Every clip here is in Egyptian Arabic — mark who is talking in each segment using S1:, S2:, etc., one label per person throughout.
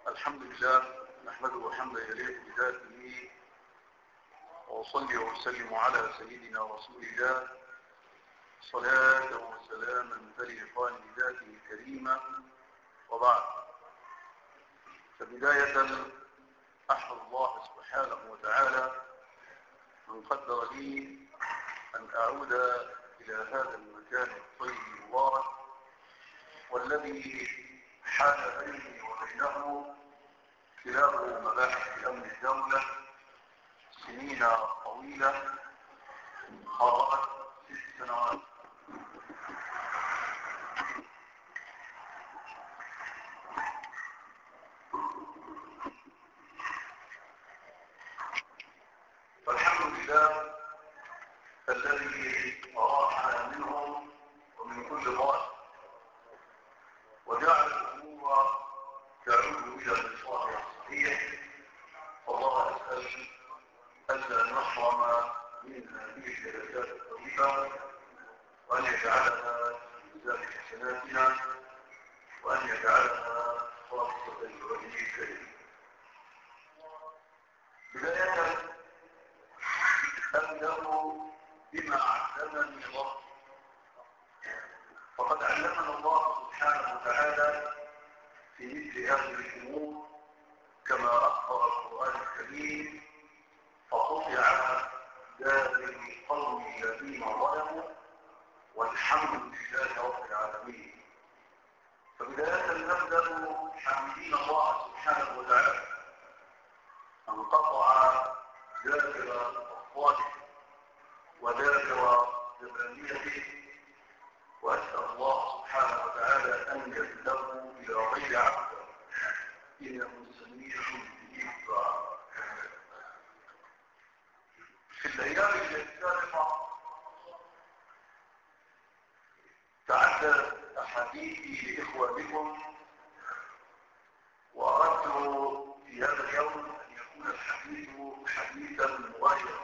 S1: الحمد لله نحمده حمدا يليق بذاته وأصلي وأسلم على سيدنا رسول الله صلاة وسلاما تليقان بذاته الكريمة وبعد فبداية أحمد الله سبحانه وتعالى من قدر لي أن أعود إلى هذا المكان الطيب المبارك والذي حال بيني وبينه خلال مباحث أمن الدولة سنين طويلة قرابة ست سنوات فالحمد لله الذي أراحنا منهم ومن كل ضال وجعل الأمور تعود إلى الإصلاح الصحيح والله أسأل ألا نحرم من هذه الجلسات الطيبة وأن يجعلها في ميزان حسناتنا وأن يجعلها خاصة لوجهه الكريم بداية أبدأ بما علمني الله فقد علمنا الله سبحانه وتعالى في مثل هذه الأمور كما أخبر القرآن الكريم فقطع دار القوم الذين ظلموا والحمد لله رب العالمين فبداية نبدأ حامدين الله سبحانه وتعالى أن قطع دابر الظالم ودابر زبانيته وأسأل الله سبحانه وتعالى أن يهده إلى غير عبد إنه سميع بالدعاء في الأيام السابقة تعدد أحاديثي لإخوانكم وأردت في هذا اليوم أن يكون الحديث حديثا مغايرا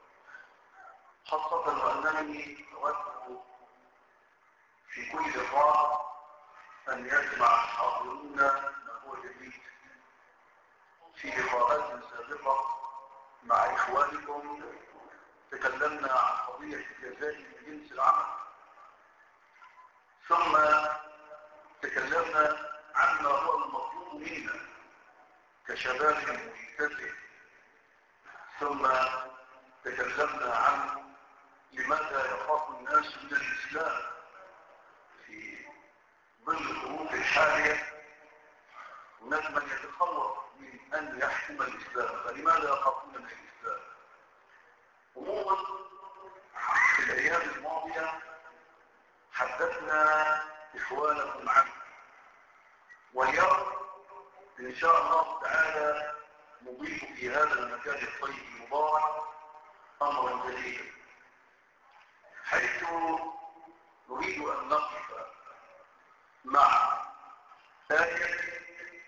S1: خاصة وأنني أود في كل لقاء أن يسمع الحاضرون ما هو جديد في لقاءات سابقة مع إخوانكم تكلمنا عن قضية الجزاء من جنس العمل ثم تكلمنا عما هو المطلوب منا كشباب ملتزم ثم تكلمنا عن لماذا يخاف الناس من الإسلام في ظل الظروف الحالية هناك من يتخوف من أن يحكم الإسلام فلماذا يخافون من الإسلام عموما في الأيام الماضية حدثنا إخوانكم عنه واليوم إن شاء الله تعالى نضيف في هذا المكان الطيب المبارك أمرا جديدا حيث نريد أن نقف مع آية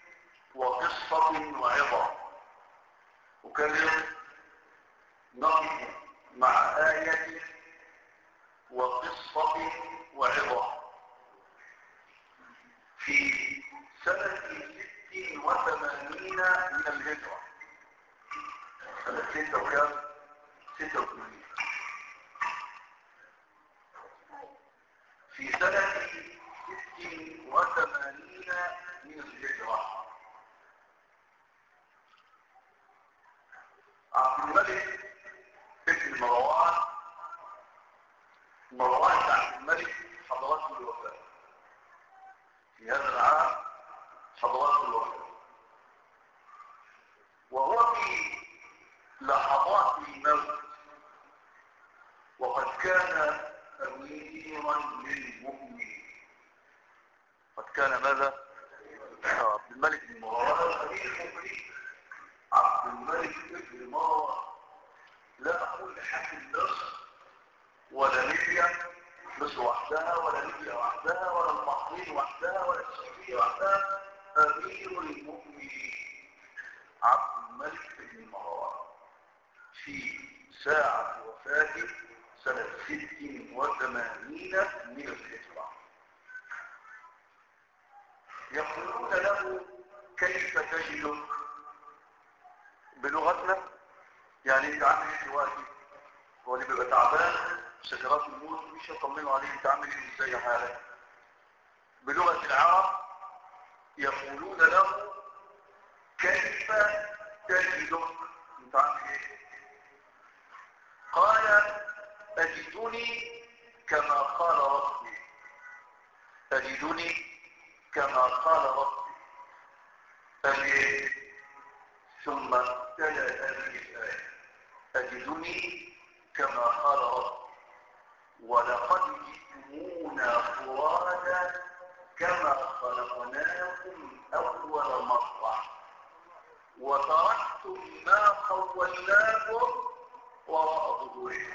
S1: وقصة وعظة وكذلك نقف مع آية وقصة وعظة في سنة ست وثمانين من الهجرة سنة ستة وكام؟ ستة وثمانين في سنة ست وثمانين من الهجرة عبد الملك ابن مروان مروان عبد الملك حضرته الوفاة في هذا العام حضرته الوفاة وهو في لحظات الموت وقد كان أميرا للمؤمنين قد كان ماذا؟ عبد الملك بن مروان أمير المؤمنين عبد الملك بن مروان لا أقول لحاكم مصر ولا ليبيا مصر وحدها ولا ليبيا وحدها ولا البحرين وحدها ولا السعودية وحدها أمير المؤمنين عبد الملك بن مروان في ساعة وفاته سنة ست وثمانين من الهجرة يقولون له كيف تجدك بلغتنا يعني انت عامل ايه دلوقتي هو اللي بيبقى تعبان سكرات الموت مش يطمنوا عليه انت عامل ايه ازاي حالك بلغة العرب يقولون له كيف تجدك انت عامل ايه قال اجدني كما قال ربي اجدني كما قال ربي أجد ثم تلا هذه الآية أجدني كما قال ربي ولقد جئتمونا فرادا كما خلقناكم أول مرة وتركتم ما خولناكم وراء ظهوركم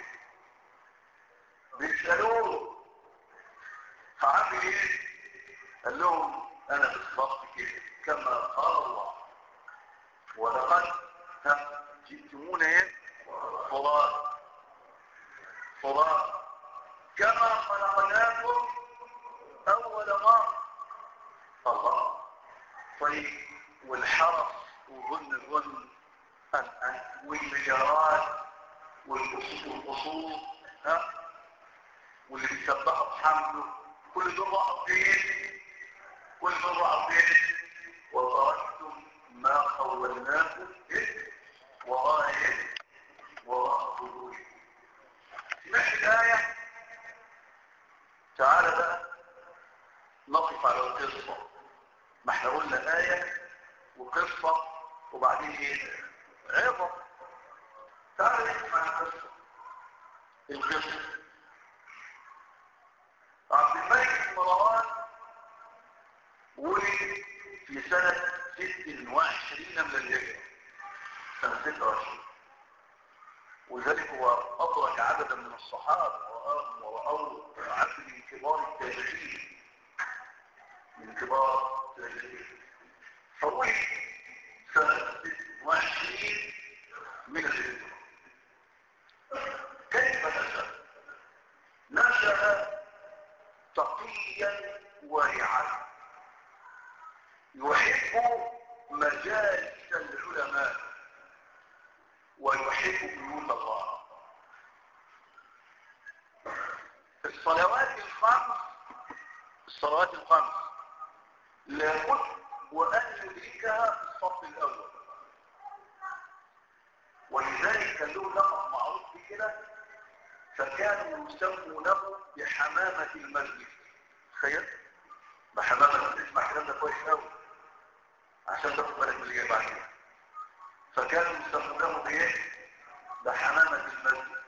S1: بيسألوه فعمل ايه قال لهم انا بالضبط كده كما قال الله ولقد جئتمونا ايه فراد فراد كما خلقناكم اول مرة الله طيب والحرس وظن الظن والمجارات والقصور ها واللي بيسبحوا بحمله كل دول راحوا فين كل دول راحوا فين وتركتم ما خولناكم ايه وراء ايه وراء ظهوركم سمعت الايه تعالى بقى نقف على القصه ما احنا قلنا ايه وقصه وبعدين ايه عظه تعالى نسمع القصه القصه عبد الملك بن مروان ولد في سنة 26 من الهجرة سنة 26 ولذلك هو أدرك عددا من الصحابة ورأوا عبد من كبار التابعين من كبار التابعين فولد سنة 26 من الهجرة كيف نشأ؟ نشأ تقيا ورعا يحب مجالس العلماء ويحب بيوت الله الصلوات الخمس الصلوات الخمس لابد وأن يدركها في الصف الأول ولذلك كان له لقب معروف بكده فكانوا يسمونه بحمامة المسجد تخيل بحمامة اسمع الكلام ده كويس قوي عشان تاخد بالك من اللي جاي بعدين فكانوا يسمونه بايه بحمامة المسجد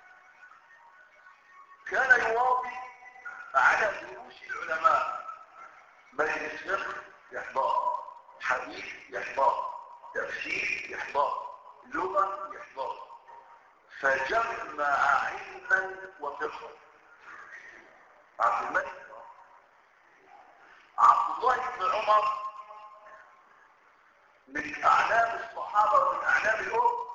S1: كان يواطي على دروس العلماء بين الفقه يحضر حديث يحضر تفسير يحضر لغة يحضر فجمع علما وفقها عبد الملك عبد الله بن عمر من اعلام الصحابة ومن اعلام الام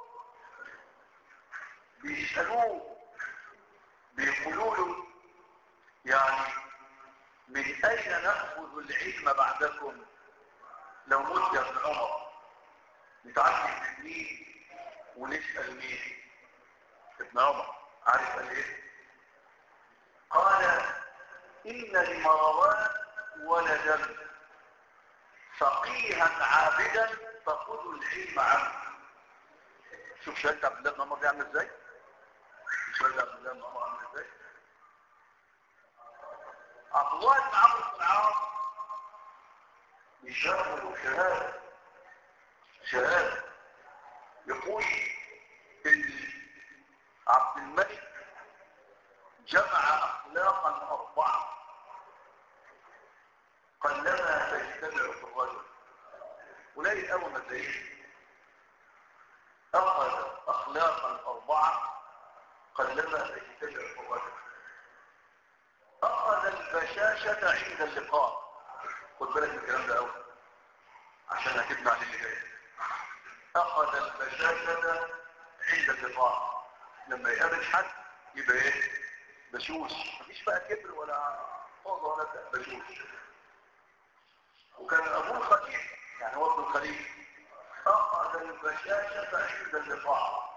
S1: بيسألوه بيقولوا له يعني من اين نأخذ العلم بعدكم لو مت يا ابن عمر نتعلم من مين ونسأل مين ابن عمر عارف قال ايه قال ان لمروان ولدا فقيها عابدا فخذوا العلم عنه شوف شهادة عبد الله بن عمر بيعمل ازاي شهادة عبد الله بن عمر عامل ازاي عبد الله بن عمرو بن العاص يشهد شهادة شهادة يقول ان عبد الملك جمع اخلاقا اربعه قلما تجتمع في الرجل قليل قوي ما تلاقيه اخذ اخلاقا اربعه قلما تجتمع في الرجل اخذ البشاشه عند اللقاء خد بالك من الكلام ده قوي عشان هتبنى عليه اللي جاي اخذ البشاشه عند اللقاء لما يقابل حد يبقى ايه بشوش مفيش بقى كبر ولا فوضى ولا بشوش وكان ابوه الخليل يعني هو ابن الخليل أخذ البشاشة عند اللقاء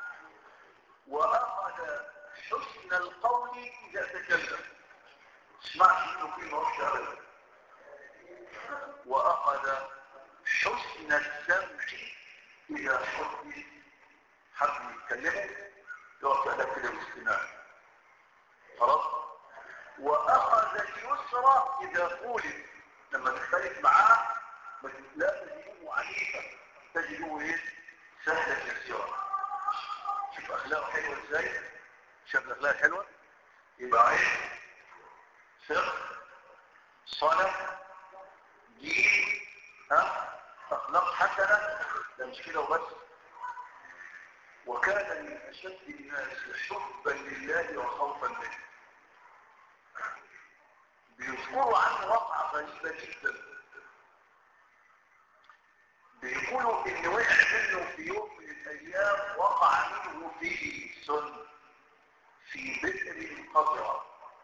S1: وأخذ حسن القول إذا تكلم اسمعش منه كلمة وحشة أبدا وأخذ حسن السمع إذا حدث حد يتكلمه يقف على كده واستماع خلاص وأخذ اليسرى إذا قولت لما تختلف معاه لا تجده عنيفا تجده ايه سهلا يسيرا شوف اخلاقه حلوه ازاي شوف الاخلاق حلوه يبقى عين فقه صلاه دين ها اخلاق حسنه ده مش كده وبس وكان من اشد الناس حبا لله وخوفا منه بيذكروا عنه وقعه غريبه جدا بيقولوا ان وقع منه في يوم من الايام وقع منه في سن في بئر قذرة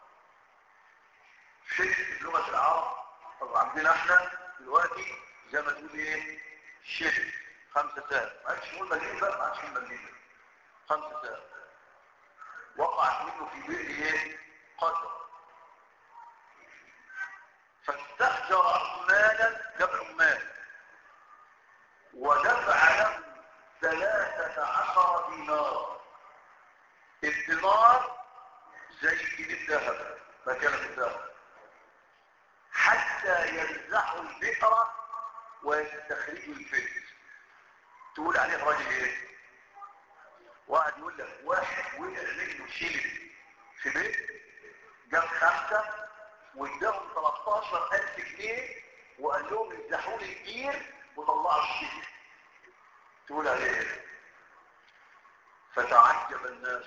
S1: شرك بلغة العرب طب عندنا احنا دلوقتي زي ما تقول ايه شرك خمسة سنة ما عادش نقول مليون بقى ما عادش نقول مليون خمسة سنة وقعت منه في بئر ايه قذرة فاستخجر عمالا جاب عمال ودفع له ثلاثة عشر دينار الدينار زي جنيه الذهب مكان الذهب حتى ينزحوا البئر ويستخرجوا الفلس تقول عليه راجل ايه واحد يقول لك واحد وقع منه شيل في بيت جاب خمسة واداهم 13000 جنيه وقال لهم امسحوا لي البير وطلعوا الشيء تقول عليه فتعجب الناس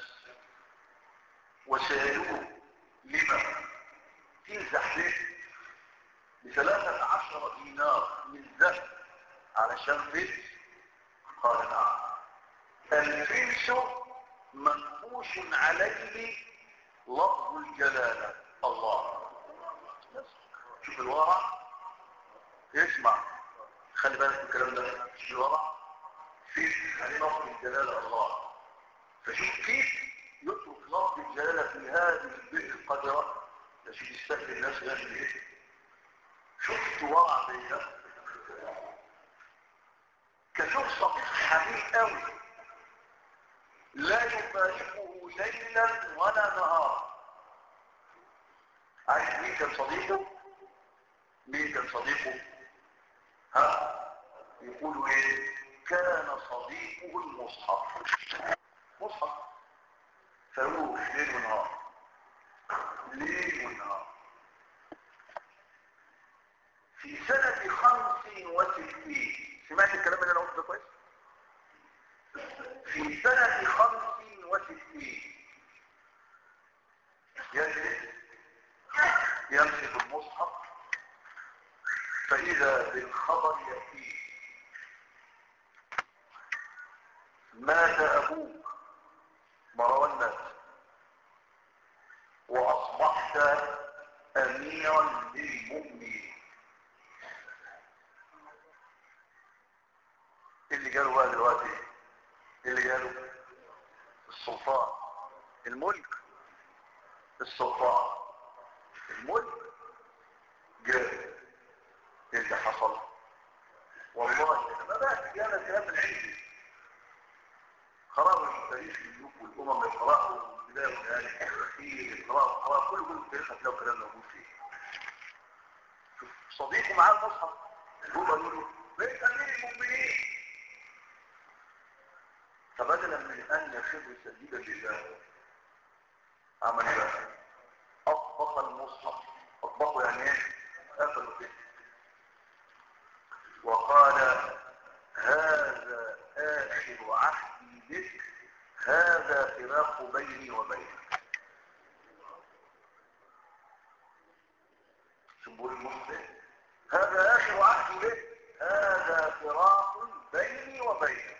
S1: وسألوه لما تمزح به بثلاثة عشر دينار من ذهب علشان فلس قال نعم الفلس منقوش عليه لفظ الجلالة الله شوف الورع اسمع خلي بالك من الكلام ده مش الورع في عليه لفظ الجلالة الله فشوف كيف يترك لفظ الجلالة في هذه البئر القدرة ده شوف يستهل الناس يعمل ايه شفت ورع زي ده كشوف صديق حبيب قوي لا يفارقه ليلا ولا نهارا عارف مين كان صديقه مين كان صديقه ها يقولوا ايه كان صديقه المصحف مصحف فيروح ليل ونهار ليل ونهار في سنة خمس وستين سمعت الكلام اللي انا قلته ده كويس في سنة خمس وستين يجلس يمسك المصحف فإذا بالخبر يأتيه مات أبوك مروان مات وأصبحت أميرا للمؤمنين اللي قالوا بقى دلوقتي اللي قالوا السلطان الملك السلطان الملك جاء اللي حصل والله انا ما بقى جانا كلام من عندي قرار التاريخ الملوك والامم يقرأوا البداية والنهاية الاخير يقرأوا قرار كل كل التاريخ هتلاقوا كلام موجود فيه شوف صديقه معاه المصحف هو قالوا له بيت امير المؤمنين فبدلا من ان يخر سديدا لله عمل ايه اطبق المصحف اطبقه يعني ايه قفلوا كده وقال هذا اخر عهدي بك هذا فراق بيني وبينك شبور المسلم هذا اخر عهدي بك هذا فراق بيني وبينك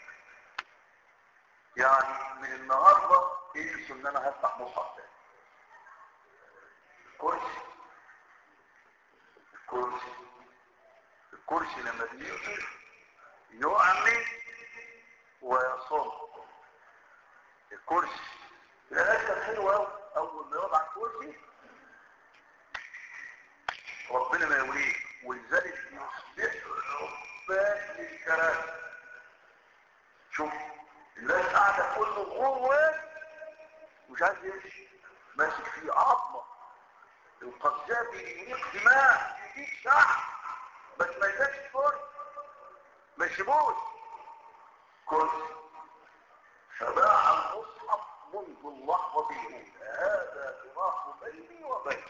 S1: يعني من النهارده انسوا ان انا هفتح مصحف تاني كرسي الكرسي الكرسي لما بيجي يعمل ويصم الكرسي الآية حلوة أوي أول ما يوضع الكرسي ربنا ما يوليه ولذلك يصبح عباد للكراسي شوف الناس قاعدة كله جوه مش عايز يمشي ماسك فيه عظمة القذافي ينيق دماء يديك شعب بس ما يسيبش فرص ما يسيبوش كرسي فباع المصحف منذ اللحظة الأولى هذا فراق بيني وبينك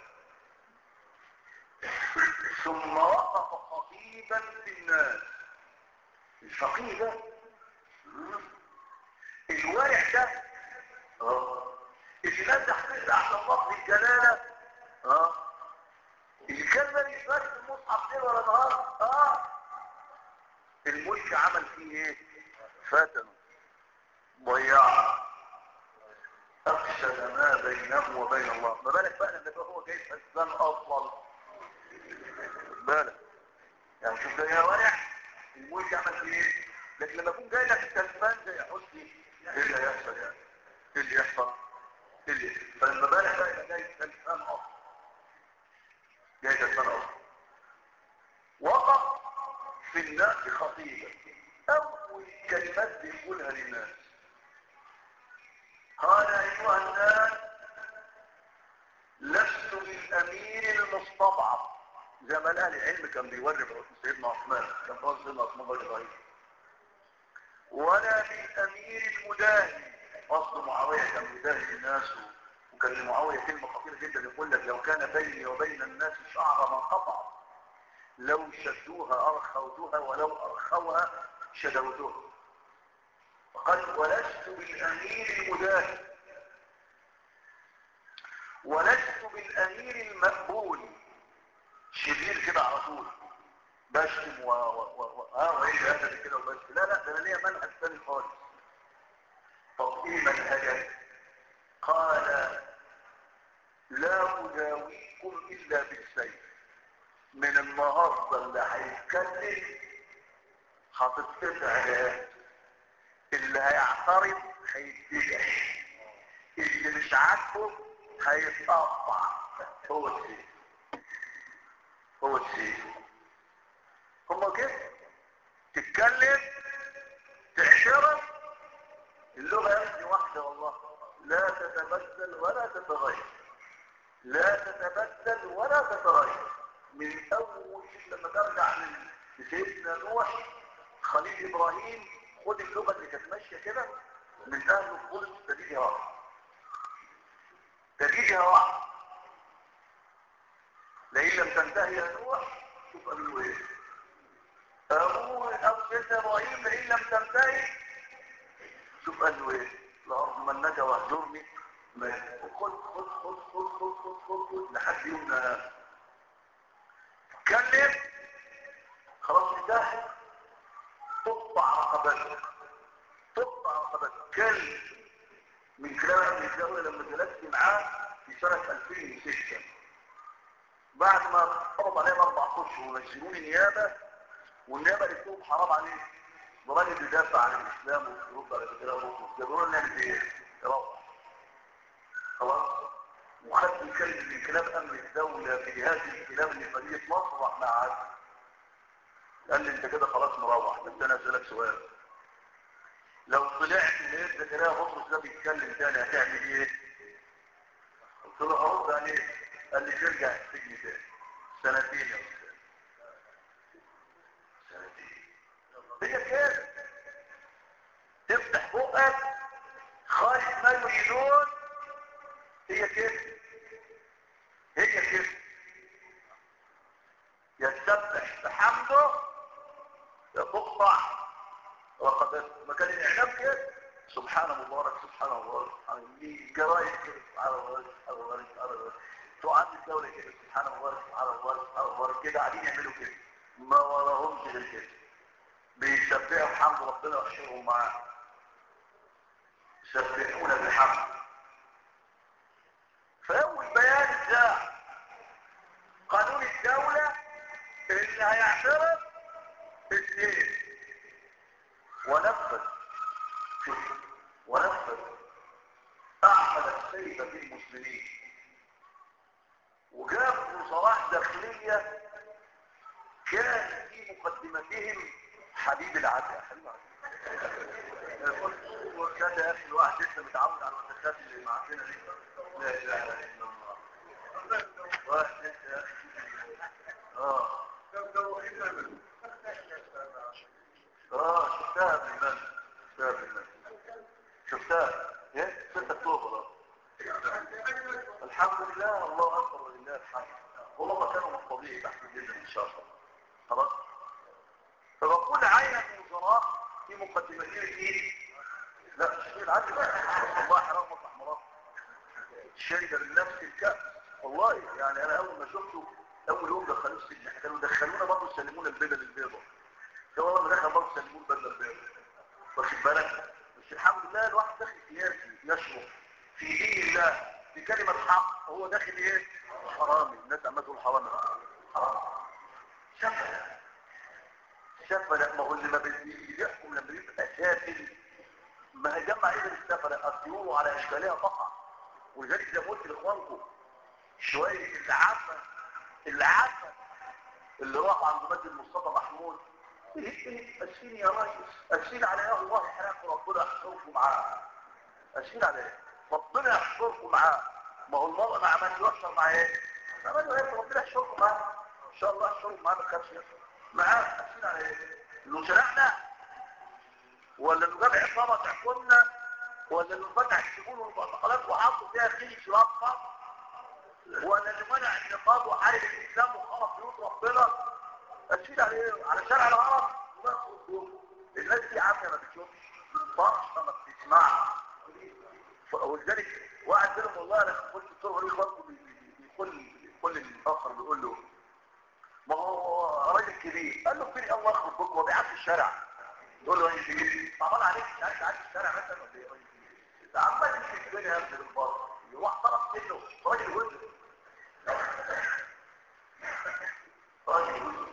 S1: ثم وقف خطيبا في الناس الفقيه ده الوارع ده اه اللي نزح فيه عشان لفظ الجلاله اه اللي كان ما يشبهش المصحف ليل ولا نهار اه الملك عمل فيه ايه فتنه ضيعه افسد ما بينه وبين الله ما بالك بقى لما يبقى هو جاي فسدان افضل بالك يعني شوف ده يا ورع الملك عمل فيه ايه لكن لما يكون جاي لك التلفان زي حسني ايه اللي هيحصل يعني ايه اللي يحصل ايه اللي فلما بالك بقى يبقى جاي التلفان اصلا جاي التلفان اصلا وقف في الناس خطيبا اول كلمات بيقولها للناس قال ايها الناس لست بالامير المستضعف زي ما اهل العلم كان بيوري سيدنا عثمان كان قال سيدنا عثمان رضي الله عنه ولا بالامير المداهن قصد معاويه كان بيداهن الناس وكان لمعاويه كلمه خطيره جدا يقول لك لو كان بيني وبين الناس شعر ما قطع لو شدوها ارخوتها ولو ارخوها شدوتها وقال ولست بالامير المداهن ولست بالامير المقبول شرير كده على طول بشتم و و و و اه وايه هذا كده وبشتم لا لا ده انا ليا منهج ثاني خالص طب ايه منهجك قال لا اداويكم الا بالسيف من النهارده اللي هيتكلم هتتقطع رقبته اللي هيعترض هيتجح اللي مش عاجبه هيتقطع هو السيف هو السيف هما كده تتكلم تعترف اللغة يا واحدة والله لا تتبدل ولا تتغير لا تتبدل ولا تتغير من اول لما ترجع لسيدنا نوح خليل ابراهيم خد اللغة اللي كانت ماشية كده من اهل الخلص تديجها واحد تديجها واحد لئن لم تنتهي يا نوح شوف قالوا ايه ابوه او سيدنا ابراهيم لئن لم تنتهي شوف قالوا ايه لارجمنك واهجرني خد خد خد خد خد خد خد خد لحد يومنا اتكلم خلاص انتهى تقطع رقبتك تقطع رقبتك كلم من كلام ابن الدولة لما جلست معاه في سنة 2006 بعد ما قبض عليهم اربع اشهر ونزلوني نيابه والنيابه قالت لهم حرام عليك وراجل يدافع عن الاسلام ويرد على الكلام يقولوا لنا نعمل ايه؟ يروح خلاص وخدت الكلمه من كلام امن الدوله في هذه الكلام اللي فريق مصر واحنا عارف قال لي انت كده خلاص مروح بس انا اسالك سؤال لو طلعت لقيت زكريا بطرس ده بيتكلم تاني هتعمل ايه؟ قلت له هرد عليه قال لي ترجع السجن تاني سنتين يا استاذ سنتين هي كده تفتح بقك خالص ما يريدون هي كده هي كده يسبح بحمده تقطع رقبته مكان الاعلام كده سبحان مبارك سبحان مبارك سبحان الله جرايد كده سبحان الله سبحان الله سبحان الله تقعد الدولة كده سبحان الله سبحان الله سبحان الله كده قاعدين يعملوا كده ما وراهمش غير كده بيسبحوا بحمد ربنا ويحشرهم معاه يسبحون بحمد فأول بيان اتذاع قانون الدولة اللي هيعترف بالسيف ونفذ ونفذ اعمل السيف في المسلمين وجاب وزراء داخلية كان في مقدمتهم حبيب العدل حبيب العدل وكان يا اخي الواحد لسه متعود على المدخلات اللي معانا دي لا اله الا الله واحد لسه يا اخي اه اه شفتها بالمن شفتها بالمن شفتها ايه 6 اكتوبر الحمد لله الله اكبر ولله الحمد والله كانوا مقتضيه تحت جدا ان شاء الله خلاص فبقول عين الوزراء في مقدمتين ايه لا مش العدل والله حرام مطلع مرات شرب من نفس الكأس والله يعني انا اول ما شفته اول يوم دخلوه السجن كانوا دخلونا برضه سلمونا البدل البيضاء ده والله ما دخل برضه سلمونا البدل البيضاء واخد بالك بس الحمد لله الواحد داخل سياسي يشرف في دين الله في كلمة حق هو داخل ايه حرامي الناس عمال تقول حرامي حرام شفا شفا لا ما هو اللي ما بيحكم لما يبقى سافل ما هيجمع ايه السفلة الطيور على اشكالها تقع ولذلك زي ما قلت لاخوانكم شوية اللي عارفة اللي عارفة اللي راح عند مسجد مصطفى محمود ايه ايه اسفين يا ريس اسفين على ايه الله يحرقكم ربنا يحشركم معاه اسفين على ايه ربنا يحشركم معاه ما هو المرء ما عملش يحشر مع ايه عمل ايه ربنا يحشركم معاه ان شاء الله يحشركم معاه بخمس معاه اسفين على ايه انه شرعنا ولا انه جاب عصابه تحكمنا ولا انه فتح السجون والمعتقلات وحطوا فيها خيل شراب ولا اللي منع النقاب وحارب الاسلام وخرب بيوت ربنا اشيل عليه على شارع الهرم الناس دي عافيه ما بتشوفش فرشه ما بتسمعش ولذلك واحد منهم والله انا قلت الطرق ليه برضه بيقول بيقول الاخر بيقول له ما هو راجل كبير قال له كبير الله يخرج بك هو بيعدي الشارع يقول له راجل كبير طبعا عليك مش عارف تعدي الشارع مثلا ولا ايه راجل كبير ده عمال يمشي في الدنيا يمشي بالبر يروح طرف سنه راجل وزن راجل وزن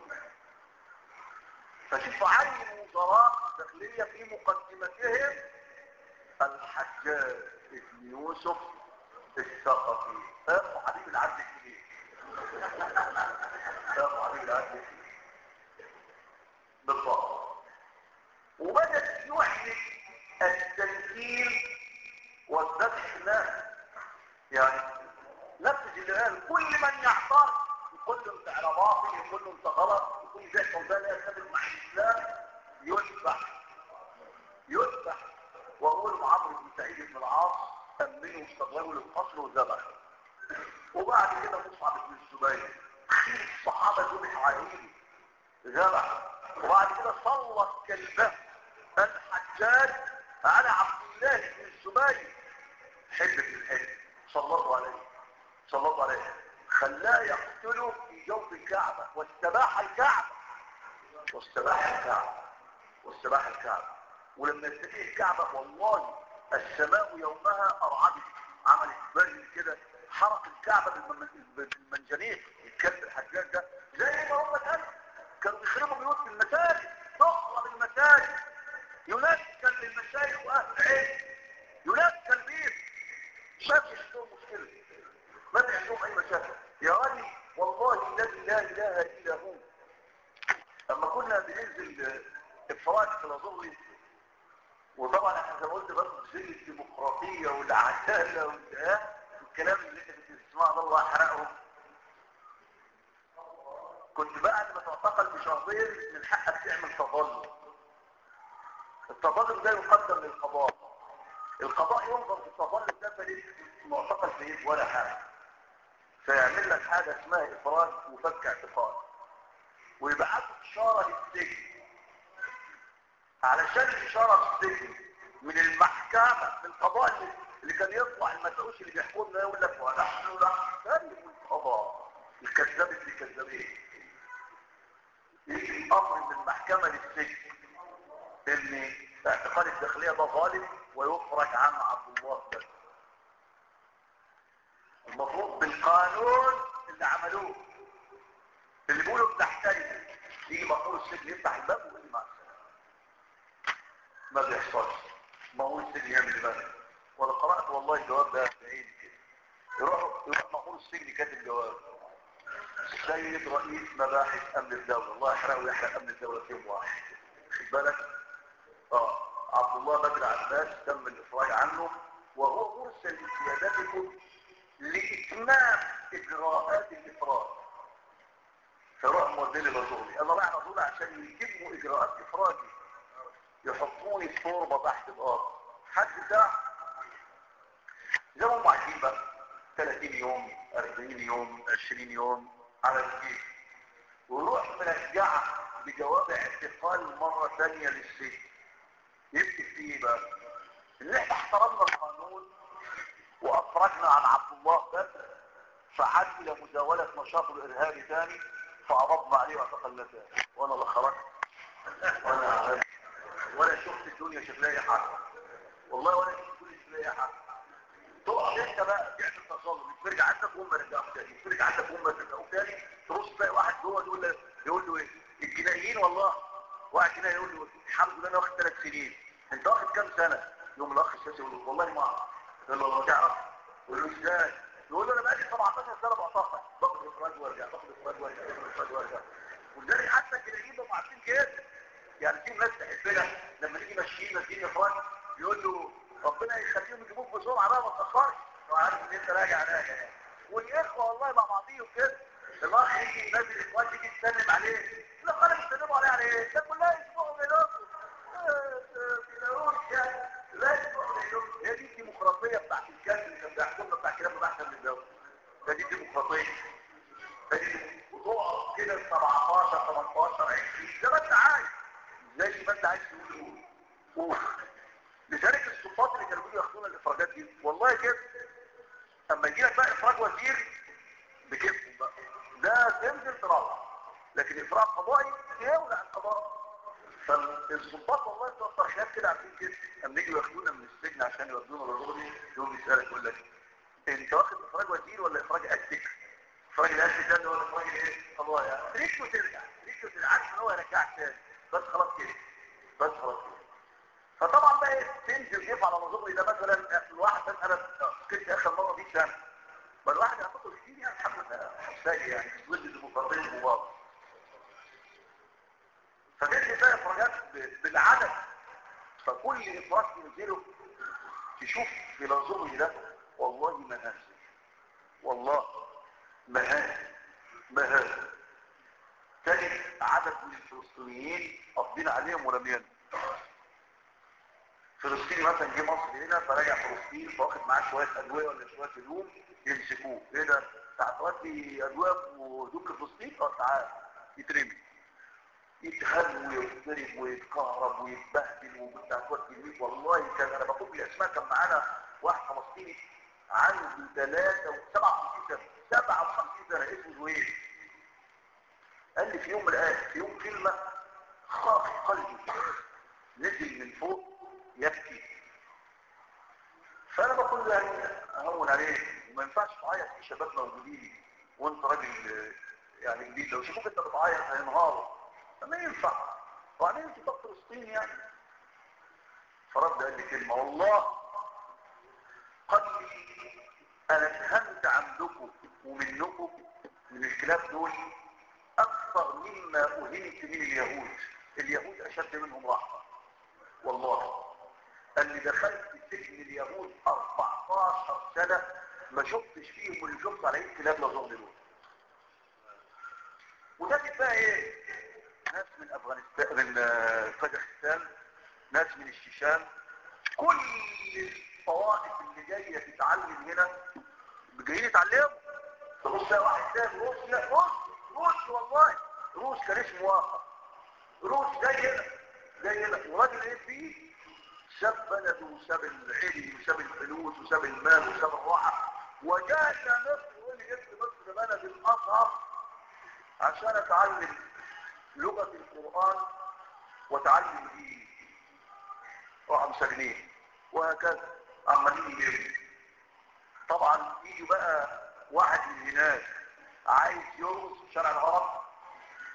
S1: فشوف عين وزراء داخلية في مقدمتهم الحجاج ابن يوسف الثقفي ابو حبيب العبد الكبير ابو حبيب العبد الكبير بالضبط وبدأت يحدث التمثيل والذبح الناس يعني نفس اللي قال كل من يحتار يقول له انت على باطل يقول له انت غلط يقول بيحصل ده لا يتفق مع الاسلام يذبح يذبح واقول عمرو بن سعيد بن العاص امنه واستغربوا للقتل وذبح وبعد كده مصعب بن الزبير خير الصحابه ذبح عليه ذبح وبعد كده صلت كلبه الحجاج على عبد الله بن الزبير حب بن الحب صلى الله عليه صلى الله عليه خلاه يقتله في جوف الكعبة واستباح الكعبة واستباح الكعبة واستباح الكعبة ولما يستبيح الكعبة والله السماء يومها أرعبت عملت برد كده حرق الكعبة بالمنجنيق الكلب الحجاج ده زي ما هم كانوا كانوا بيخربوا بيوت في المساجد تخرب المساجد ينكل للمشايخ واهل العلم ينكل بيه ما فيش عندهم مشكله ما في عندهم اي مشاكل يا راجل والله الذي لا اله الا هو اما كنا بننزل افراج في الازوري وطبعا احنا زي ما قلت برضه زي الديمقراطيه والعداله والكلام اللي انت بتسمعه ده الله يحرقهم كنت بعد ما تعتقل بشهرين من حقك تعمل تظلم التظلم ده يقدم للقضاء القضاء ينظر في التظلم ده فليس معتقل فيه ولا حاجه فيعمل لك حاجه اسمها افراج وفك اعتقال ويبعتوا اشاره للسجن علشان الاشاره في السجن من المحكمه من القضاء اللي كان يطلع المسؤول اللي بيحكمنا يقول لك ونحن نحترم القضاء الكذاب اللي كذابين يجي امر من المحكمه للسجن ان اعتقال الداخليه ده ظالم ويخرج عن عبد الله بس المفروض بالقانون اللي عملوه اللي بيقولوا بنحترم يجي مأمور السجن يفتح الباب ويقول لي مع السلامة ما بيحصلش مأمور السجن يعمل باب وانا قرأت والله الجواب ده بعيد كده يروح يروح مأمور السجن كاتب جواب السيد رئيس مباحث امن الدولة الله يحرقه ويحرق امن الدولة في يوم واحد خد بالك اه عبد الله بدر عباس تم الافراج عنه وهو مرسل لسيادتكم لاتمام اجراءات الافراج فروح موديني لرسولي انا رايح رسولي عشان يتموا اجراءات افراجي يحطوني في تربه تحت الارض حد ده زي ما هم عايزين بقى 30 يوم 40 يوم 20 يوم على الجيش وروح مرجعه بجواب اعتقال مره ثانيه للسجن يكتب فيه بقى ان احنا احترمنا القانون وافرجنا عن عبد الله بدر فعاد الى مزاولة نشاطه الارهابي ثاني فعرضنا عليه واعتقلنا ثاني وانا اللي خرجت وانا ولا شفت الدنيا شكلها حاجه والله ولا شفت الدنيا شكلها حاجه تقعد انت بقى تعمل تظلم ترجع عندك وهم رجعوا تاني ترجع عندك وهم رجعوا تاني تبص تلاقي واحد جوه يقول له يقول له ايه الجنائيين والله واحد هنا يقول له الحمد لله انا واخد ثلاث سنين انت واخد كام سنه يوم الاخ السياسي يقول له والله ما اعرف يقول له ما تعرف يقول له ازاي يقول له انا بقالي 17 سنه بعتقد باخد افراج وارجع باخد افراج وارجع باخد افراج وارجع ولذلك حتى الجنائيين بقوا عارفين كده يعني في ناس تحبنا لما نيجي ماشيين ماشيين افراج يقول له ربنا يخليهم يجيبوك بسرعه بقى ما تاخرش لو عارف ان انت راجع راجع والاخوه والله مع بعضيهم كده الاخ يجي ينزل الاخوات يجي يسلم عليه لا خالد يسلموا عليه على ايه ده كلها يسمعوا بينهم لا يسمعوا بينهم هي دي الديمقراطيه بتاعت الكلب اللي كان بيحكمنا بتاع كلام بحثا من الدوله ده دي الديمقراطيه وتقعد كده 17 18 20 زي ما انت عايز زي ما انت عايز تقول قول لذلك السلطات اللي كانوا بيجوا ياخدونا الافراجات دي والله كده اما يجي لك بقى افراج وزير بكيفهم بقى ده تنزل تروح لكن افراج قضائي يولع القضاء فالسلطات والله بتوصل خلاف كده عارفين كده اما يجوا ياخدونا من السجن عشان يودونا للغربي يقوم يسالك يقول لك انت واخد افراج وزير ولا افراج اسك افراج الاسك ده اللي هو افراج ايه قضايا يعني. تريك وترجع تريك وترجع عارف ان هو يرجعك تاني بس خلاص كده بس خلاص كده فطبعا بقى ايه تنزل كيف على نظري ده مثلا الواحد بس انا كنت اخر مره دي سنه بل الواحد يعتقد كتير يعني الحمد لله حساجي يعني ضد الديمقراطيه المباركه فتنزل بقى افراجات بالعدد فكل افراج تنزله تشوف في نظري ده والله مهازل والله مهازل مهازل تاني عدد من الفلسطينيين قابضين عليهم ورميانهم فلسطيني مثلا جه مصر هنا فراجع فلسطين فواخد معاه شويه ادويه ولا شويه هدوم يمسكوه ايه ده تعال تودي ادويه وهدوم لفلسطين اه تعال يترمي يتهان ويضرب ويتكهرب ويتبهدل وبتاع تودي الميت والله كان انا بقول الاسماء كان معانا واحد فلسطيني عنده 3 57 سنه 57 سنه اسمه زهير قال لي في يوم من الايام في يوم كلمه خاف قلبي نزل من فوق يبكي فانا بقول له يعني اهون عليه وما ينفعش تعيط في شباب موجودين وانت راجل يعني جديد لو شافوك انت بتعيط هينهاروا فما ينفع وبعدين انت طب فلسطين يعني فرد قال لي كلمه والله قال لي انا اتهمت عندكم ومنكم من الكلاب دول اكثر مما اهنت من اليهود اليهود اشد منهم رحمه والله اللي دخلت سجن اليهود 14 سنة ما شفتش فيهم اللي شفت على ايه كلاب لظهر دول وده بقى ايه ناس من افغانستان من كازاخستان ناس من الشيشان كل الطوائف اللي جايه تتعلم هنا جايين يتعلموا تبص واحد تاني روسيا روس روس والله روس كان اسمه واقع روس جاي هنا جاي هنا وراجل ايه فيه ساب بلده وساب العلم وساب الفلوس وساب المال وساب الراحه وجاء الى مصر يقول لي جبت مصر بلد الازهر عشان اتعلم لغه القران واتعلم دين راحوا مسجنين وهكذا عمالين يجيبوا طبعا يجي بقى واحد من هناك عايز يرقص في شارع الهرم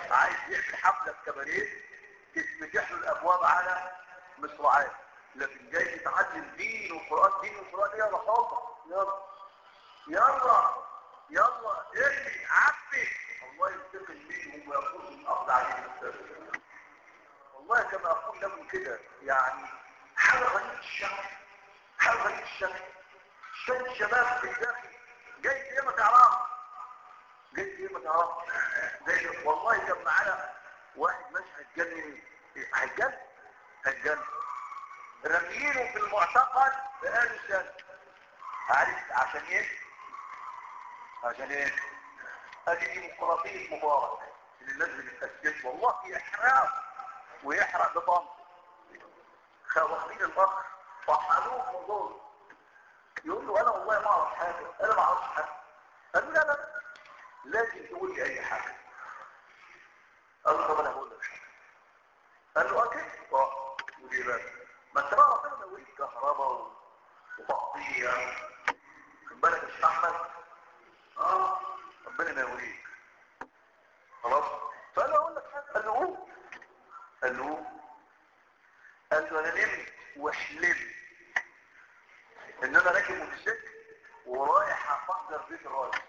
S1: عايز يعمل حفلة في كباريه تفتح له الابواب على مصراعات لكن جاي تتعلم دين وقرآن دين وقرآن يلا حاضر يلا يلا يلا ارمي عبي الله ينتقم منهم ويقول الارض عليه السلام والله كما اقول لكم كده يعني حاجه غريبه الشكل حاجه غريبه الشكل شويه شباب في الداخل جاي ايه ما تعرفش جاي ايه ما تعرفش زي والله كان معانا واحد ماشي هيتجنن هيتجنن هيتجنن رميينه في المعتقل بقاله سنه عارف عشان ايه عشان ايه ادي ديمقراطيه مبارك اللي الناس بتتاسس والله يحرق ويحرق بطنه واخدين الاخ وحلوه موضوع يقول له انا والله ما اعرف حاجه انا ما اعرفش حاجه قال له لا لا لازم تقول لي اي حاجه قال له طب انا هقول لك حاجه قال له اكيد اه ودي بقى ما انت بقى ربنا يوريك كهرباء وتقطيع خد بالك يا شيخ احمد اه ربنا ما يوريك خلاص فقال له اقول لك حاجه قال له قول قال له قال له انا نمت وحلمت ان انا راكب موتوسيكل ورايح افجر بيت الراجل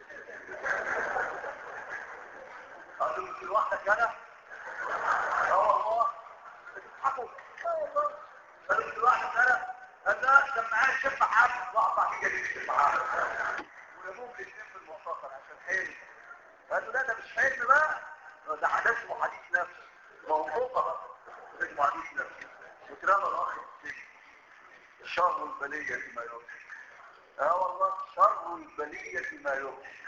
S1: قال له مش لوحدك انا اه والله بتضحكوا اه والله قال له مش لوحدك انا قال لا كان معايا شيخ محمد واقطع في جديد الشيخ محمد ولموه الاثنين في المعتقل عشان حلم قال له لا ده مش حلم بقى ده حدث وحديث نفس موثوقه اسمه حديث نفس وترمى الاخ في السجن شر البلية ما يضحك اه والله شر البلية ما يضحك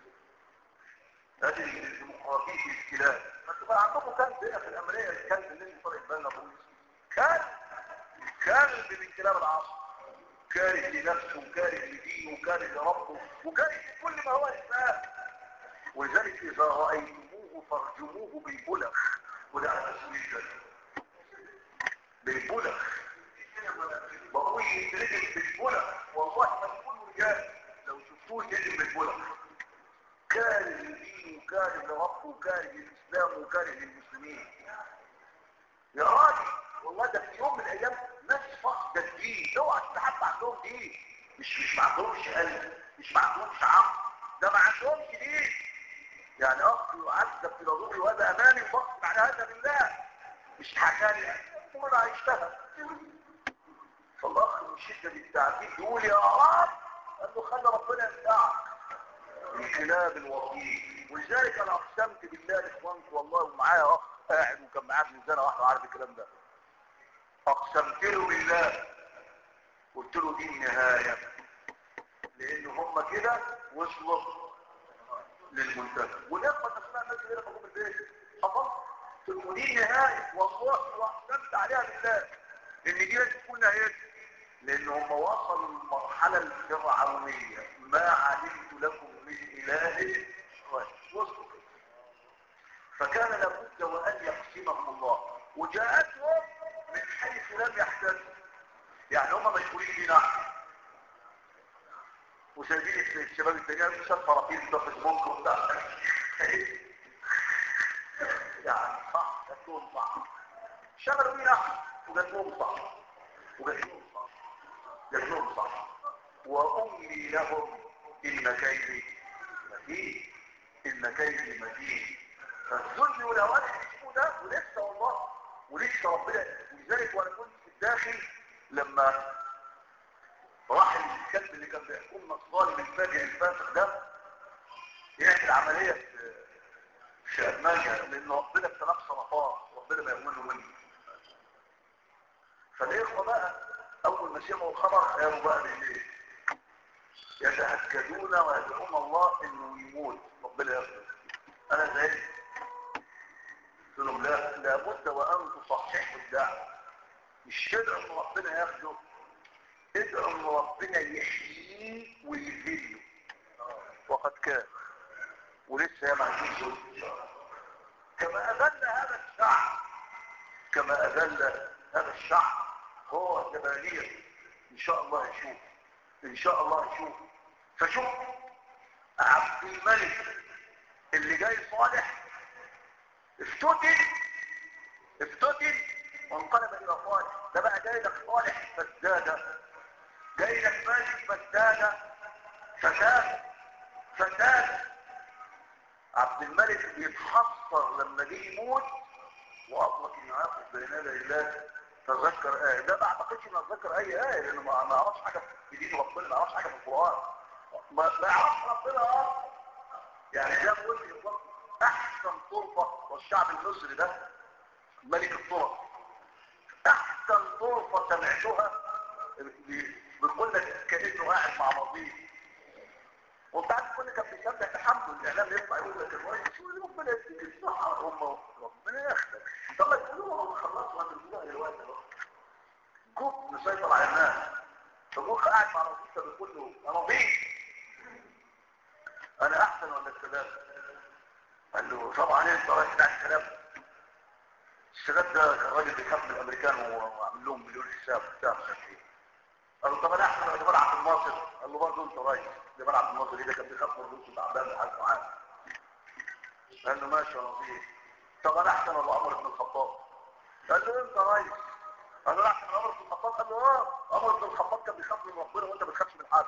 S1: هذه الديمقراطية الكلاب فتبقى عندكم كلب هنا في الأمرية الكلب اللي انت طريق بالنا ابوه كلب كلب من كلاب العصر كاره لنفسه وكاره لدينه وكاره لربه وكاره كل ما هو إسلام ولذلك إذا رأيتموه فارجموه بالبلغ وده على مسؤولية بالبلغ بقول يترجم بالبلغ والله مسؤول رجال لو شفتوه يترجم بالبلغ كاره للدين وكاره لربه وكاره للإسلام وكاره للمسلمين يا راجل والله ده في يوم من الأيام ناس فقد الدين اوعى تحب عندهم دين مش مش ما عندهمش قلب مش ما عندهمش عقل ده ما عندهمش دين يعني اخ يعذب في الوضوء وهذا امامي وبقصد على هذا بالله مش حكاني وانا عشتها فالاخ من شده التعذيب يقول يا رب قال له خلي ربنا يمتعك من كلاب الوطين ولذلك انا اقسمت بالله لاخوانكم والله ومعايا اخ قاعد وكان معاه ابن سنه واحده عارف الكلام ده اقسمت له بالله قلت له دي النهايه لان هم كده وصلوا للمنتهى والاخوه تسمع الناس اللي في البيت حفظت قلت له دي النهايه والله واقسمت عليها بالله ان دي لازم تكون نهايتها لان هم وصلوا للمرحله الفرعونيه ما علمت لكم من اله غير وصلوا كده فكان لابد وان يقسمهم الله وجاءتهم من حيث لم يحتسبوا يعني هم مشغولين بينا احنا وسايبين الشباب التانيين شاف فرافيل بتوع فيسبوك وبتاع يعني صح جاتهم صح شغلوا بينا احنا وجاتهم صح وجاتهم صح جاتهم صح واملي لهم ان كيدي متين ان كيدي متين فالذل والاوان اللي ده ولسه والله ولسه ربنا ولذلك وانا كنت في الداخل لما راح الكلب اللي كان بيحكمنا الظالم الفاجر الفاسق ده يعمل عملية في في ألمانيا لأن ربنا ابتلاك سرطان ربنا ما يؤمنه منه فالإخوة بقى أول ما سمعوا الخبر قاموا بقى بالليل يتهكدون ويدعون الله إنه يموت ربنا يغفر أنا زعلت قلت لهم لا لابد وأن تصححوا الدعوة مش تدعوا إن ربنا ياخده ادعوا ان ربنا يحييه ويذله وقد كان ولسه يا معجوز كما اذل هذا الشعب كما اذل هذا الشعب هو الزبانية ان شاء الله يشوف ان شاء الله يشوف فشوف عبد الملك اللي جاي صالح افتتن افتتن وانقلب الى صالح ده بقى جاي لك صالح فزادة جاي لك مالك فزادة فساد فساد عبد الملك بيتحصر لما جه يموت واطلق انه ياخذ بين يدي الله تذكر آية ده ما اعتقدش انه اتذكر اي آية لانه ما ما يعرفش حاجة في دين ربنا ما يعرفش حاجة في القرآن ما ما يعرفش ربنا اصلا يعني ده بيقول لي بالظبط احسن طرفة والشعب المصري ده ملك الطرف احسن طرفة سمعتها بيقول لك كانه قاعد مع نظيف وانت عارف كل كان بيسمع تحمل الاعلام يطلع يقول لك الرئيس شو اللي ربنا يديك الصحه هم ربنا ياخدك طب يقولوا هم خلصوا من الموضوع دلوقتي بقى جوب مسيطر على الناس فمخ قاعد مع نظيفه بيقول له انا نظيف انا احسن ولا السلام قال له طبعا انت رايح بتاع السلام الشباب ده كان راجل بيخاف من الامريكان وعمل لهم مليون حساب بتاع مش عارف ايه قال له طب انا احسن ولا جمال عبد الناصر قال له برضه انت رايح جمال عبد الناصر ايه ده كان بيخاف من الروس وتعبان وحاجه معاه قال له ماشي يا نظيف طب انا احسن ولا عمر بن الخطاب قال له انت رايح قال له احسن عمر بن الخطاب قال له اه عمر بن الخطاب كان بيخاف من ربنا وانت ما بتخافش من حد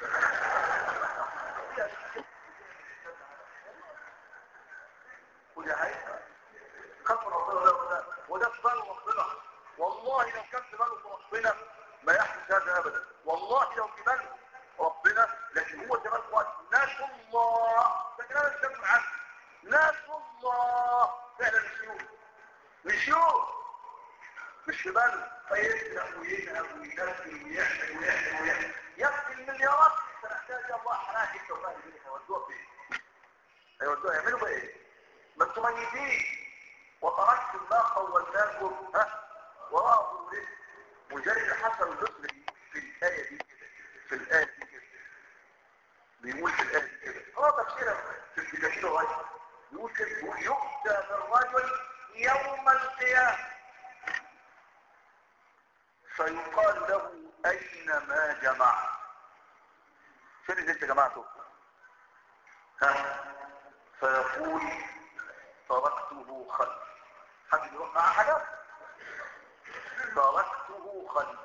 S1: ودي حقيقه خاف من ربنا ولا وده وده في باله ربنا والله لو كان في باله ربنا ما يحدث هذا ابدا والله لو في باله ربنا لكن هو زمان قال نسوا الله ده كلام الشيخ عنه نسوا الله فعلا نسيوه نسيوه مش في باله فيسرق وينهب وينزل ويعمل ويعمل ويعمل يكفي المليارات اللي سرقتها الله حرام انت وفاهم مين هيودوها فين هيودوها يعملوا بقى ايه ما انتم ميتين وتركتم ما خولناكم ها وراء ظهوركم وزي اللي حصل الرسل في الآية دي كده في الآية دي كده بيقول في الآية دي كده اه تفسيرها في الكتاب غير بيقول كده بيقول يؤتى بالرجل يوم القيامة فيقال له أين ما جمعت فين اللي انت جمعته ها فيقول تركته خلف حد يروح معاه حاجة تركته خلف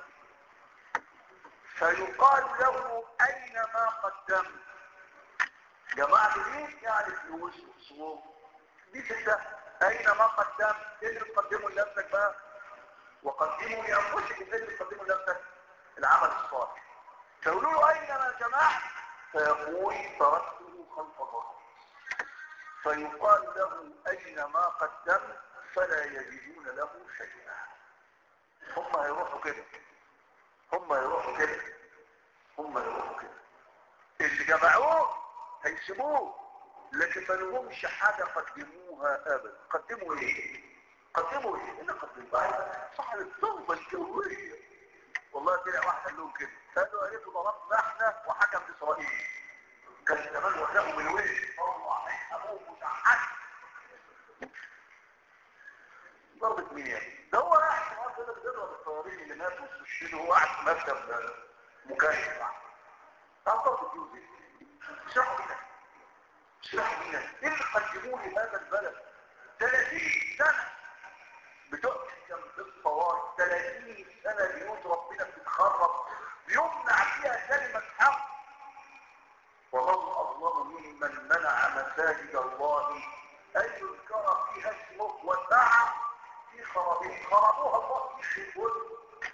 S1: فيقال له اين ما قدمت جماعة دي يعني فلوس وصوم دي ستة اين ما قدمت ايه اللي بتقدمه لنفسك بقى وقدموا لانفسكم ايه اللي بتقدمه لنفسك العمل الصالح فيقولوا له اين ما جمعت فيقول تركته خلف ظهري فيقال له اين ما قدمت فلا يجدون له شيئا هم هيروحوا كده هم هيروحوا كده هم هيروحوا كده اللي جمعوه هيسيبوه لكن ما لهمش حاجة قدموها ابدا قدموا ايه قدموا ايه اللي قدموا صاحب الضربة الجوية والله طلع واحد قال لهم كده قالوا يا ريته ضربنا احنا وحكم اسرائيل كان زمان وحدهم من وين الله ابوه متحد ضربة مين يعني ده هو راح النهار كده بيضرب الطيارين اللي ماتوا واستشهدوا هو قاعد في مكتب مكيف تعال ضربة يوزي اشرحوا بينا اشرحوا بينا ايه اللي قدموه لهذا البلد 30 سنة بتحكم بالطوارئ 30 سنة بيوت ربنا بتتخرب بيمنع فيها كلمة حق ومن أظلم ممن منع مساجد الله أن يذكر فيها اسمه وسعى في خرابين خربوها الله في الكل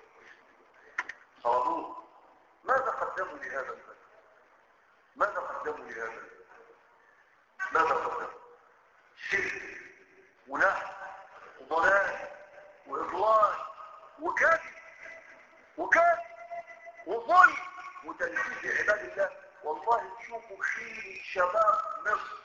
S1: خربوه ماذا قدموا لهذا البلد ماذا قدموا لهذا البلد ماذا قدموا شرك ونحو وضلال وإضلال وكذب وكذب وظلم وتنفيذ عباد الله والله تشوفوا خير شباب مصر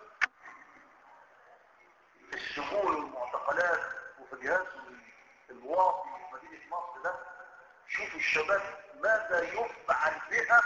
S1: في السجون والمعتقلات وفي جهاز الواطي في مدينة مصر ده شوفوا الشباب ماذا يفعل بها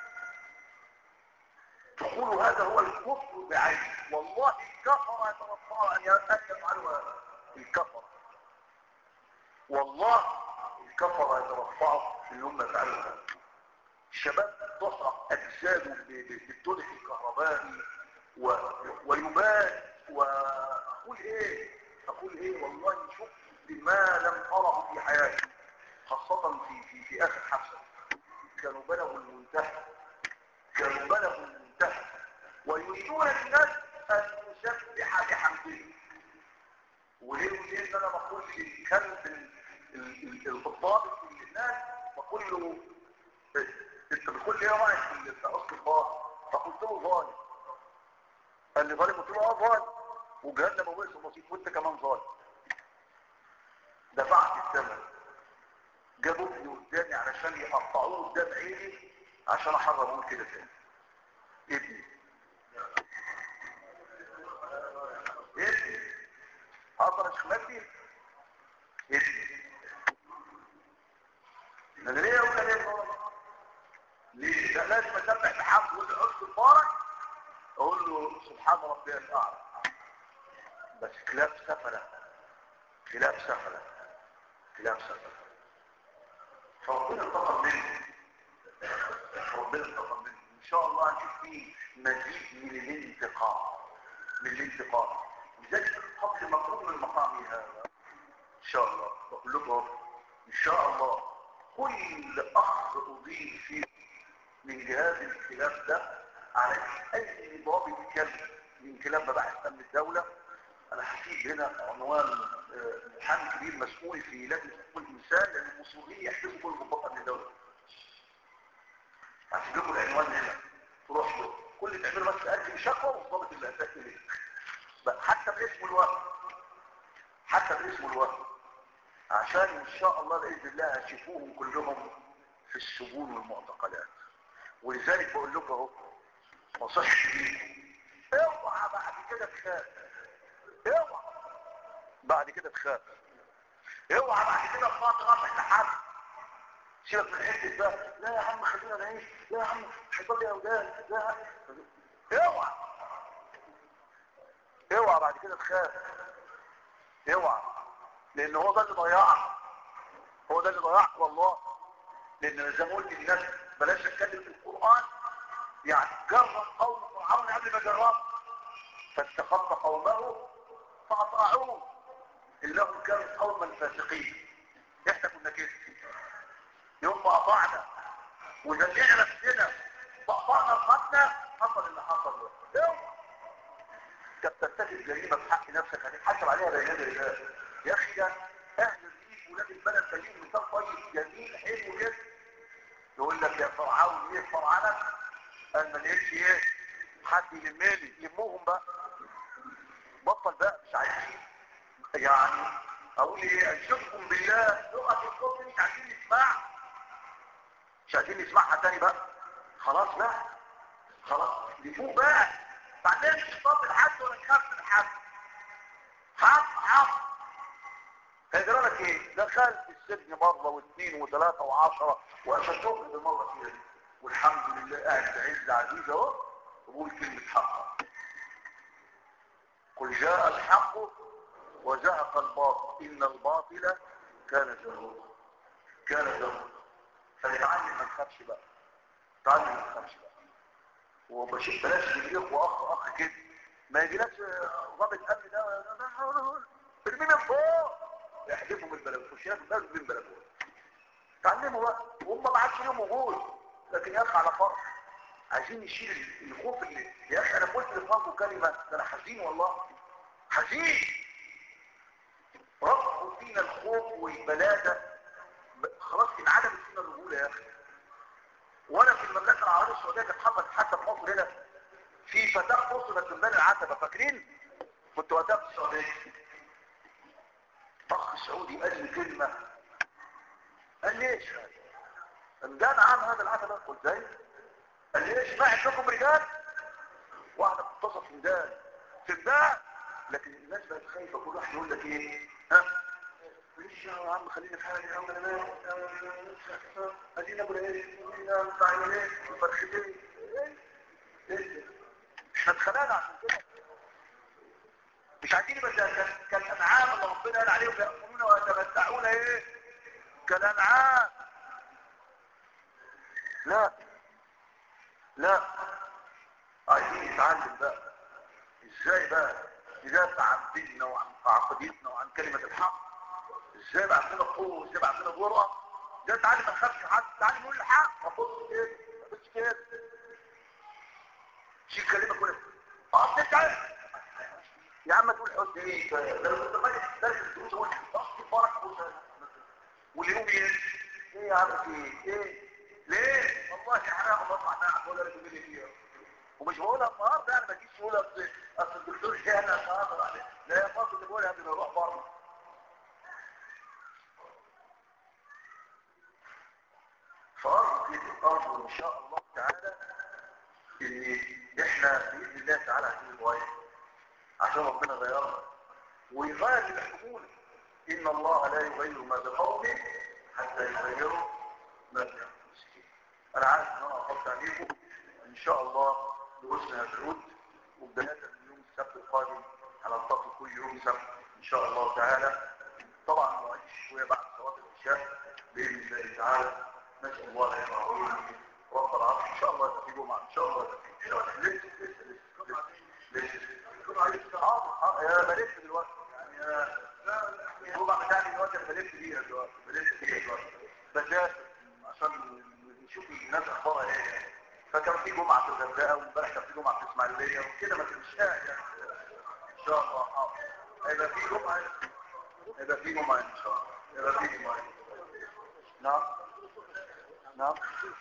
S1: تقولوا هذا هو الكفر بعينه والله الكفر يتوقع ان يفعلوا هذا الكفر والله الكفر يتوقعوا ان هم يفعلوا هذا الشباب تحرق اجساده بالطرق الكهربائي و... ويبات واقول ايه يقول ايه والله شفت ما لم اره في حياتي خاصة في في في اخر حفلة كانوا بلغوا المنتهى كانوا بلغوا المنتهى ويريدون الناس ان تسبح بحمده وليه وليه ان انا بقول للكلب الضابط للناس بقول له انت بتقول لي ايه رايك في اصل الله فقلت له ظالم قال لي ظالم قلت له اه ظالم وجهنم وبئس المصير وانت كمان ظالم دفعت الثمن جابوا ابني قدامي علشان يقطعوه قدام عيني عشان احرم اقول كده تاني ابني ابني حصل اشخماتي ابني انا ليه اقول ليه ليه ده لازم اسبح بحمد وادعي حسن مبارك اقول له سبحان ربي الاعلى بس كلاب سفلة كلاب سفلة كلاب سفلة فربنا انتقم منه ربنا انتقم منه ان شاء الله هنشوف فيه مزيد من الانتقام من الانتقام لذلك قبل مفهوم من مقامي هذا ان شاء الله بقول لكم ان شاء الله كل اخ اضيف فيه من جهاز الخلاف ده على اي ضابط كلب من كلاب مباحث امن الدولة انا هسيب هنا عنوان محامي كبير مسؤول في لجنة حقوق الانسان لان المسؤولين يحتاجوا كل ضباط امن الدولة هسيب لكم العنوان هنا تروح له كل اللي تعمله بس تقدم شكوى والضابط اللي اتاك اليك حتى باسم الوقت حتى باسم الوقت عشان ان شاء الله باذن الله هتشوفوهم كلهم في السجون والمعتقلات ولذلك بقول لكم اهو نصيحتي ليكم اوعى بعد كده تخاف اوعى بعد كده تخاف اوعى بعد كده تطلع ترافع لحد سيبك من حته بقى لا يا عم خلينا نعيش لا يا عم هيضل لي اولاد لا اوعى اوعى بعد كده تخاف اوعى لان هو ده اللي ضيعك هو ده اللي ضيعك والله لان زي ما قلت للناس بلاش اتكلم في القران يعني جرب قوم فرعون قبل ما جرب فاستخف قومه فاطاعوه انهم كانوا قوما فاسقين احنا كنا كده يوم ما اطعنا وذلينا نفسنا واطعنا رقبتنا حصل اللي حصل يوم انت بترتكب جريمه في حق نفسك هتتحاسب عليها بين يدي الله يا اخي ده اهل الريف ولاد البلد خليهم مثال طيب جميل حلو جدا يقول لك يا فرعون ايه فرعونك قال ما لقيتش ايه حد يلمني لموهم بقى بطل بقى مش عايزين يعني اقول ايه انشدكم بالله لغه الصوت مش عايزين نسمع مش عايزين نسمعها تاني بقى خلاص بقى خلاص نفوق بقى بعدين مش طاف الحد ولا نخاف من حد حق حق هيجرى لك ايه دخلت السجن مره واثنين وثلاثه وعشره واشدهم بالمره فيها دي والحمد لله قاعد بعز عزيز اهو بقول كلمه حق قل جاء الحق وزهق الباطل ان الباطل كان زهوقا كان زهوقا فنتعلم ما نخافش بقى تعلم ما نخافش بقى وبشوف بلاش يجيلك واخ اخ كده ما يجيلكش ضابط امن ده ارمي من فوق يحدفوا من البلكونه شايف الناس من البلكونه تعلموا بقى وهم ما عادش ليهم وجود لكن يا اخي على فرق عايزين نشيل الخوف اللي يا اخي انا قلت لفاظه كلمه ده انا حزين والله حزين رفعوا فينا الخوف والبلاده خلاص انعدم فينا الرجوله يا اخي وانا في المملكه العربيه السعوديه كانت حصلت حتى في مصر هنا في فتاه فصلت من بني العتبه فاكرين كنت وقتها في السعوديه اخ سعودي قال لي كلمه قال لي ايش ده عام هذا العتبه قلت زي قال لي ايش ما عندكم رجال واحده بتتصل في ميدان في ميدان لكن الناس بقت خايفه كل واحد يقول لك ايه ها ليش يا عم خلينا في حالي يا عم انا عايزين ناكل ايه نطلع ايه فرختين ايه احنا اتخلقنا عشان كده مش عايزين يبقى كالانعام اللي ربنا قال عليهم ياكلون ويتمتعون ايه كالانعام لا لا عايزين نتعلم بقى ازاي بقى يدافع عن ديننا وعن عقيدتنا وعن كلمة الحق ازاي بقى عندنا قوة وازاي بقى عندنا جرأة ده تعالي ما نخافش حد تعالي نقول الحق ما تبص كده ما تبص كده شيل كلمة كده اه تعالى يا عم تقول حد ايه لو كنت مالك درس الدروس هو اصلي فرق واليوم ايه ايه يا عم في ايه ليه والله احنا الله احنا هقول لك مين فيها ومش بقولها النهارده انا ما تجيش تقول اصل اصل الدكتور جانا النهارده عليه لا يا فاضل اللي بقولها قبل ما اروح بره فارجو ارجو ان شاء الله تعالى ان احنا باذن الله تعالى عايزين نتغير عشان ربنا غيرنا ويغير اللي بيحكمونا ان الله لا يغير ما بقوم حتى يغيروا ما بانفسهم انا عارف ان انا احط عليكم ان شاء الله دروسنا هتعود وبدايه من يوم السبت القادم هنلتقي كل يوم سبت ان شاء الله تعالى طبعا نعيش شويه بعد صلاه العشاء باذن الله تعالى نسال الله ان يرحمنا رب العالمين ان شاء الله يبقى في جمعه ان شاء الله يبقى في لسه لسه لسه لسه لسه حاضر يا بلف دلوقتي يعني الجمعه بتاعتي دلوقتي انا بلف بيها دلوقتي بلف بيها دلوقتي بسافر عشان نشوف الناس اخبارها ايه فكان في جمعه في الغردقه وامبارح كان في جمعه في اسماعيليه وكده ما تمشيش يعني ان شاء الله حاضر هيبقى في جمعه هيبقى في جمعه ان شاء الله هيبقى في جمعه نعم نعم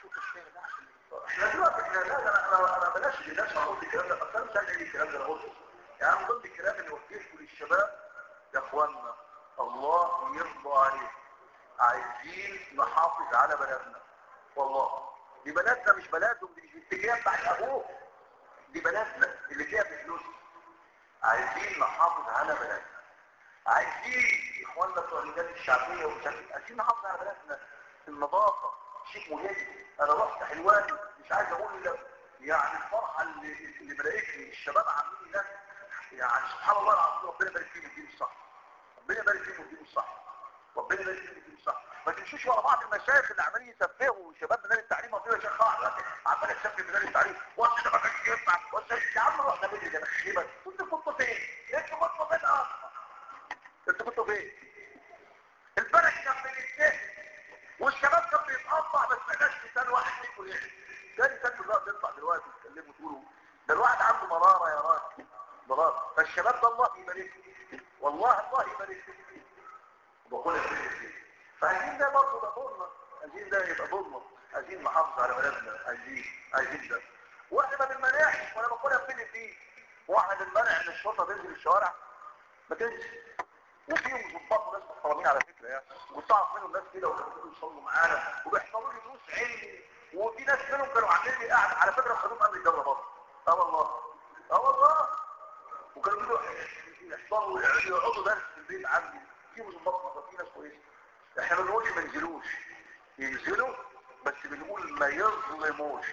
S1: احنا دلوقتي احنا لا انا انا بلاش الناس ما اقول الكلام ده بس انا مش عايز ايه الكلام ده انا قلته يعني من ضمن الكلام اللي وجهته للشباب يا اخوانا الله يرضى عليكم عايزين نحافظ على بلدنا والله دي بلدنا مش بلدهم دي مش اتجاه بتاع ابوه دي بلدنا اللي فيها بفلوس عايزين نحافظ على بلدنا عايزين اخواننا بتوع اللجان الشعبيه ومشاكل عايزين نحافظ على بلدنا النظافه شيء مهم انا رحت حلوان مش عايز اقول لك يعني الفرحه اللي اللي بلاقيتني الشباب عاملين هناك يعني سبحان الله العظيم ربنا يبارك فيهم ويديهم الصح ربنا يبارك فيهم ويديهم الصح ربنا يبارك فيهم ويديهم الصح ما تمشوش ورا بعض المشايخ اللي عمالين يسفهوا شباب مدارس التعليم وفي شيخ خالص عمال يسفه مدارس التعليم وانت ما كانش ينفع وانت يا عم رحنا بدري ده خيبه كنت كنت فين؟ انت كنت فين اصلا؟ انت كنت فين؟ البلد كان بيتسهل والشباب كان بيتقطع بس ما كانش لسان واحد فيكم يعني تاني تاني دلوقتي تطلع دلوقتي تتكلموا تقولوا ده الواحد عنده مراره يا راجل مراره فالشباب ده الله يبارك والله الله يبارك بقولها كده فعايزين ده برضه يبقى ضمن عايزين ده يبقى ضمن عايزين نحافظ على بلدنا عايزين عايزين ده واحنا ما بنمنعش وانا بقولها فين فين واحنا بنمنع ان الشرطه تنزل الشوارع ما تنزل وفيهم ضباط وناس محترمين على فكره يعني كنت اعرف منهم ناس كده وكانوا يصلوا معانا وبيحضروا لي دروس علمي وفي ناس منهم كانوا عاملين لي قاعد على فكره خدوم امن الدوله برضه اه والله اه والله وكانوا بيجوا يحضروا يقعدوا درس في البيت عندي فيهم ضباط في ناس كويسه احنا ما بنقولش ما ينزلوش ينزلوا بس بنقول ما يظلموش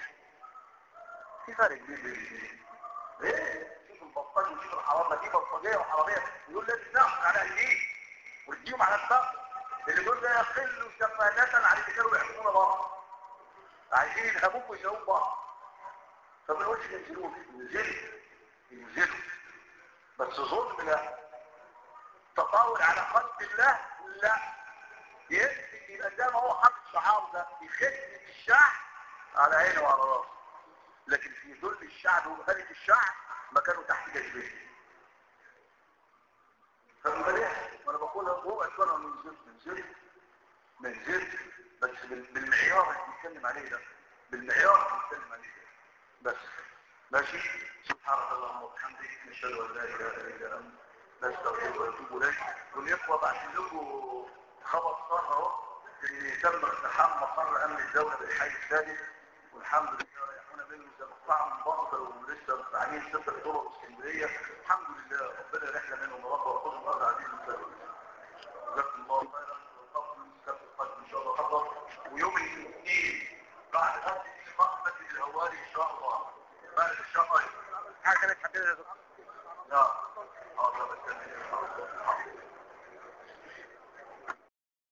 S1: في فرق كبير بين الاثنين ليه؟ شوف البطال وشوف الحرام ما في بطاليه وحراميه يقول لازم ناخد على ايديه ونديهم على الدم اللي دول لا يقلوا سفانة عن اللي كانوا يحكمونا بعض عايزين ينهبوك ويساووا بعض فما نقولش ينزلوش ينزلوا ينزلوا بس ظلم لا تطاول على خلق الله لا يثبت يبقى زي ما هو حاطط شعار ده يخدم الشعب على عينه وعلى راسه لكن في ذل الشعب ومهلك الشعب مكانه تحت جذبه فبلاش وانا بقولها هو اكبر من نزلت نزلت نزلت بس بالمعيار اللي بيتكلم عليه ده بالمعيار اللي بيتكلم عليه ده بس ماشي سبحانك اللهم وبحمدك نشهد ان لا اله الا انت نستغفرك ونتوب اليك والاخوه بعت لكم خبر صار اهو ان تم اقتحام مقر امن الدوله بالحي السادس والحمد لله ريحونا منه زي مقطع من بطل ولسه مستعملين ست طرق اسكندريه الحمد لله ربنا يرحنا منهم ورب وخذهم ارض عزيز المسلمين جزاكم الله خيرا والقبل السبت القادم ان شاء الله حضر ويوم الاثنين بعد هذه الإقامة مسجد الهواري ان شاء الله بعد الشهر
S2: حاجه كانت حددها
S1: لا حاضر بس